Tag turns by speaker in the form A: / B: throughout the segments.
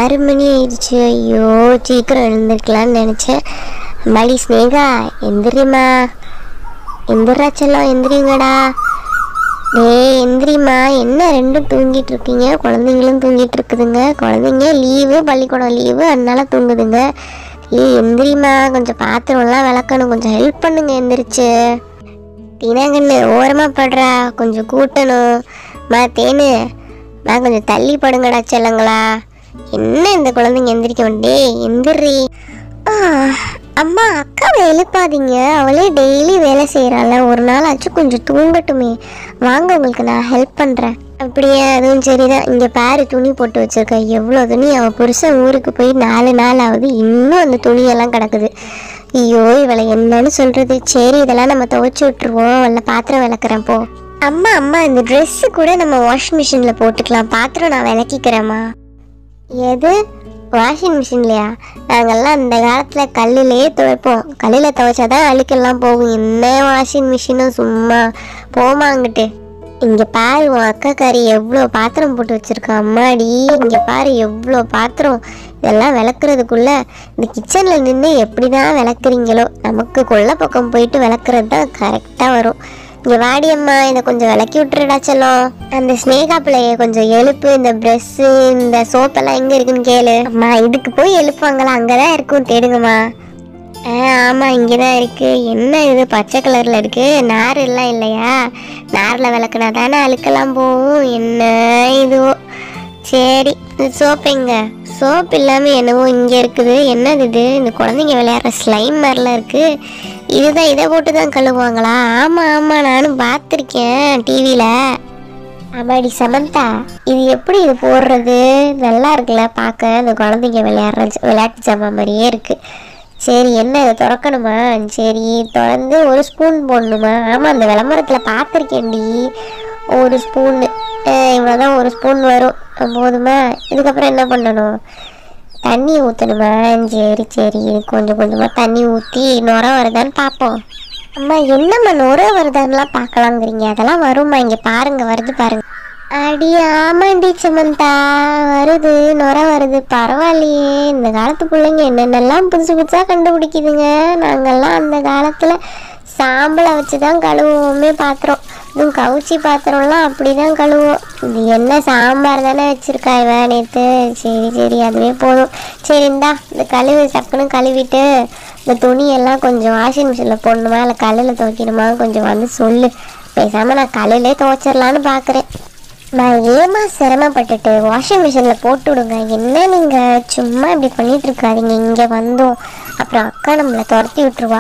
A: ஆறு மணி ஆயிடுச்சு ஐயோ சீக்கிரம் எழுந்திருக்கலாம்னு நினச்சேன் மடி ஸ்னேகா எந்திரிம்மா எந்திரா செல்லம் எந்திரிங்கடா டேய் எந்திரிம்மா என்ன ரெண்டும் தூங்கிட்டு இருக்கீங்க குழந்தைங்களும் தூங்கிட்டு இருக்குதுங்க குழந்தைங்க லீவு பள்ளிக்கூடம் லீவு அதனால தூங்குதுங்க ஏய் எந்திரிம்மா கொஞ்சம் பாத்திரம்லாம் விளக்கணும் கொஞ்சம் ஹெல்ப் பண்ணுங்க எந்திரிச்சு தினங்கண்ணு ஓரமா படுறா கொஞ்சம் கூட்டணும் மா தேனு மா கொஞ்சம் தள்ளி படுங்கடா செல்லங்களா என்ன இந்த குழந்தைங்க எந்திரிக்க மாட்டே எந்திரி ஆ, அம்மா அக்காவை எழுப்பாதீங்க அவளே டெய்லி வேலை செய்கிறாள் ஒரு நாள் ஆச்சு கொஞ்சம் தூங்கட்டுமே வாங்க உங்களுக்கு நான் ஹெல்ப் பண்ணுறேன் அப்படியே அதுவும் சரிதான் இங்கே பாரு துணி போட்டு வச்சிருக்க எவ்வளோ துணி அவள் புருஷன் ஊருக்கு போய் நாலு நாள் ஆகுது இன்னும் அந்த துணியெல்லாம் கிடக்குது ஐயோ இவளை என்னன்னு சொல்றது சரி இதெல்லாம் நம்ம துவைச்சு விட்டுருவோம் இல்லை பாத்திரம் விளக்குறேன் போ அம்மா அம்மா இந்த ட்ரெஸ்ஸு கூட நம்ம வாஷிங் மிஷினில் போட்டுக்கலாம் பாத்திரம் நான் விளக்கிக்கிறேம்மா எது வாஷிங் மிஷின்லையா நாங்கெல்லாம் அந்த காலத்தில் கல்லுலேயே துவைப்போம் கல்லில் துவைச்சாதான் அழுக்கெல்லாம் போகும் என்ன வாஷிங் மிஷினும் சும்மா போமாங்கிட்டு இங்கே பாரு உன் அக்காக்காரி எவ்வளோ பாத்திரம் போட்டு வச்சிருக்கா அம்மாடி இங்கே பாரு எவ்வளோ பாத்திரம் இதெல்லாம் விளக்குறதுக்குள்ள இந்த கிச்சனில் நின்று எப்படி தான் விளக்குறீங்களோ நமக்கு கொல்ல பக்கம் போயிட்டு விளக்குறது தான் கரெக்டாக வரும் இங்கே வாடி அம்மா இதை கொஞ்சம் விளக்கி விட்டுருடா செல்லம் அந்த ஸ்னேகா பிள்ளைய கொஞ்சம் எழுப்பு இந்த ப்ரெஸ்ஸு இந்த சோப்பெல்லாம் எங்கே இருக்குன்னு கேளு அம்மா இதுக்கு போய் எழுப்புவாங்களா அங்கே தான் இருக்கும் தேடுங்கம்மா ஆ ஆமாம் இங்கே தான் இருக்குது என்ன இது பச்சை கலரில் இருக்குது நார் எல்லாம் இல்லையா நாரில் விளக்குனா தானே அழுக்கெல்லாம் போகும் என்ன இதுவோ சரி இந்த சோப்பு எங்க சோப் இல்லாமல் என்னவோ இங்கே இருக்குது என்னது இது இந்த குழந்தைங்க விளையாடுற ஸ்லைம் மாதிரிலாம் இருக்குது இதுதான் இதை போட்டு தான் கழுவுவாங்களா ஆமாம் ஆமாம் நானும் பார்த்துருக்கேன் டிவியில் அம்மாடி சமந்தா இது எப்படி இது போடுறது நல்லா இருக்குல்ல பார்க்க இந்த குழந்தைங்க விளையாடுற ஜ- விளையாட்டு ஜாமான் மாதிரியே இருக்கு சரி என்ன இதை திறக்கணுமா சரி திறந்து ஒரு ஸ்பூன் போடணுமா ஆமாம் அந்த விளம்பரத்தில் பார்த்துருக்கேன்டி ஒரு ஸ்பூன்னு இவ்வளோதான் ஒரு ஸ்பூன் வரும் போதுமா இதுக்கப்புறம் என்ன பண்ணணும் தண்ணி ஊற்றணுமா சரி சரி கொஞ்சம் கொஞ்சமாக தண்ணி ஊற்றி நுர வருதான்னு பார்ப்போம் அம்மா என்னம்மா நுர வருதான்னுலாம் பார்க்கலாங்கிறீங்க அதெல்லாம் வரும்மா இங்கே பாருங்க வருது பாருங்க அடி ஆமாண்டி சமந்தா வருது நுர வருது பரவாயில்லையே இந்த காலத்து பிள்ளைங்க என்னென்னலாம் புதுசு புதுசாக கண்டுபிடிக்குதுங்க நாங்கெல்லாம் அந்த காலத்தில் சாம்பலை வச்சு தான் கழுவுவோமே பாத்திரம் இதுவும் கவுச்சி பாத்திரம்லாம் அப்படி தான் கழுவுவோம் இது என்ன சாம்பார் தானே வச்சுருக்கா இவ நேற்று சரி சரி அதுவே போதும் சரி இந்தா இந்த கழுவு டக்குன்னு கழுவிட்டு இந்த துணியெல்லாம் கொஞ்சம் வாஷிங் மிஷினில் போடணுமா இல்லை கல்லில் துவைக்கணுமா கொஞ்சம் வந்து சொல்லு பேசாமல் நான் கல்லிலே துவைச்சிடலான்னு பார்க்குறேன் நான் ஏமா சிரமப்பட்டுட்டு வாஷிங் மிஷினில் போட்டு விடுங்க என்ன நீங்கள் சும்மா இப்படி பண்ணிட்டு இருக்காதீங்க இங்கே வந்தோம் அப்புறம் அக்கா நம்மளை துரத்தி விட்டுருவா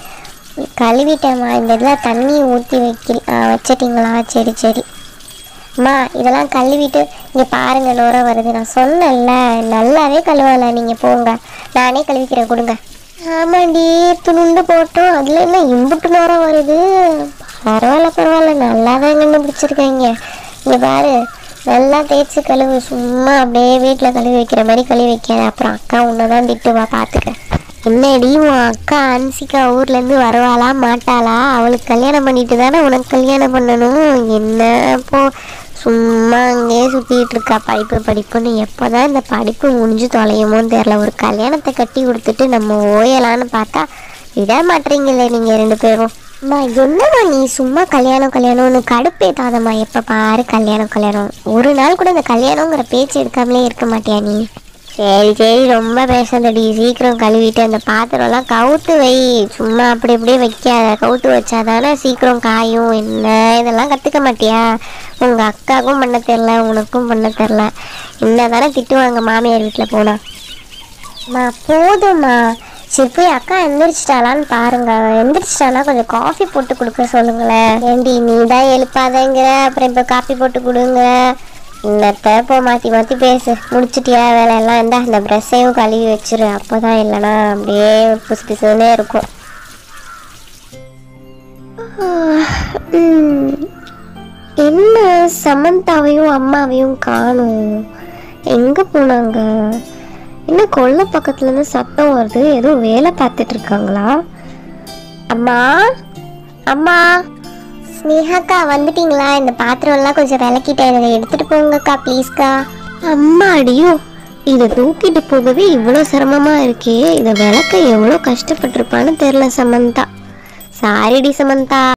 A: கழுவிட்டேம்மா இந்த இதில் தண்ணி ஊற்றி வைக்க ஆ, வச்சிட்டிங்களா சரி சரி அம்மா இதெல்லாம் கழுவிட்டு இங்கே பாருங்க நுர வருது நான் சொன்னேன்ல நல்லாவே கழுவலை நீங்கள் போங்க நானே கழுவிக்கிறேன் கொடுங்க ஆமாண்டி துணுண்டு போட்டோம் அதில் என்ன இம்புட்டு நுர வருது பரவாயில்ல பரவாயில்ல நல்லா தான் கண்டுபிடிச்சிருக்கீங்க இங்கே பாரு நல்லா தேய்ச்சி கழுவு சும்மா அப்படியே வீட்டில் கழுவி வைக்கிற மாதிரி கழுவி வைக்காத அப்புறம் அக்கா உன்னை தான் திட்டுவா பார்த்துக்க என்னடி உன் அக்கா அன்சிகா ஊர்லேருந்து வருவாளா மாட்டாளா அவளுக்கு கல்யாணம் பண்ணிட்டு தானே உனக்கு கல்யாணம் பண்ணணும் என்ன போ சும்மா அங்கேயே சுற்றிட்டு இருக்கா படிப்பு படிப்புன்னு எப்போ தான் இந்த படிப்பு முடிஞ்சு தொலையுமோன்னு தெரில ஒரு கல்யாணத்தை கட்டி கொடுத்துட்டு நம்ம ஓயலான்னு பார்த்தா விட மாட்டீங்களே நீங்கள் ரெண்டு பேரும் அம்மா என்னம்மா நீ சும்மா கல்யாணம் கல்யாணம்னு கடுப்பேத்தாதம்மா எப்போ பாரு கல்யாணம் கல்யாணம் ஒரு நாள் கூட இந்த கல்யாணங்கிற பேச்சு எடுக்காமலே இருக்க மாட்டியா நீ சரி சரி ரொம்ப பேசாதடி சீக்கிரம் கழுவிட்டு அந்த பாத்திரம்லாம் கவுத்து வை சும்மா அப்படி அப்படியே வைக்காத கவுத்து வச்சாதானே சீக்கிரம் காயும் என்ன இதெல்லாம் கற்றுக்க மாட்டியா உங்கள் அக்காவுக்கும் பண்ண தெரில உனக்கும் பண்ண தெரில என்ன தானே திட்டுவாங்க மாமியார் வீட்டில் போனா அம்மா போதும்மா சரி போய் அக்கா எந்திரிச்சிட்டாளான்னு பாருங்க எந்திரிச்சிட்டானா கொஞ்சம் காஃபி போட்டு கொடுக்க சொல்லுங்களேன் ஏண்டி நீ தான் எழுப்பாதங்கிற அப்புறம் இப்போ காஃபி போட்டு கொடுங்க இன்னத்த போ மாற்றி மாற்றி பேசு முடிச்சிட்டியா வேலையெல்லாம் இருந்தா இந்த ப்ரெஷ்ஷையும் கழுவி வச்சிரு அப்போ தான் இல்லைனா அப்படியே புசு புசுன்னே இருக்கும் உம். என்ன சமந்தாவையும் அம்மாவையும் காணும் எங்கே போனாங்க என்ன கொல்லை பக்கத்துல இருந்து சத்தம் வருது ஏதோ வேலை பார்த்துட்டு இருக்காங்களா அம்மா அம்மா ஸ்னேகாக்கா வந்துட்டீங்களா இந்த பாத்திரம் எல்லாம் கொஞ்சம் விளக்கிட்டேன் இதை எடுத்துட்டு போங்கக்கா ப்ளீஸ்க்கா அம்மாடியோ இதை தூக்கிட்டு போகவே இவ்வளோ சிரமமா இருக்கே இதை விளக்க எவ்வளோ கஷ்டப்பட்டிருப்பான்னு தெரில சமந்தா சாரிடி சமந்தா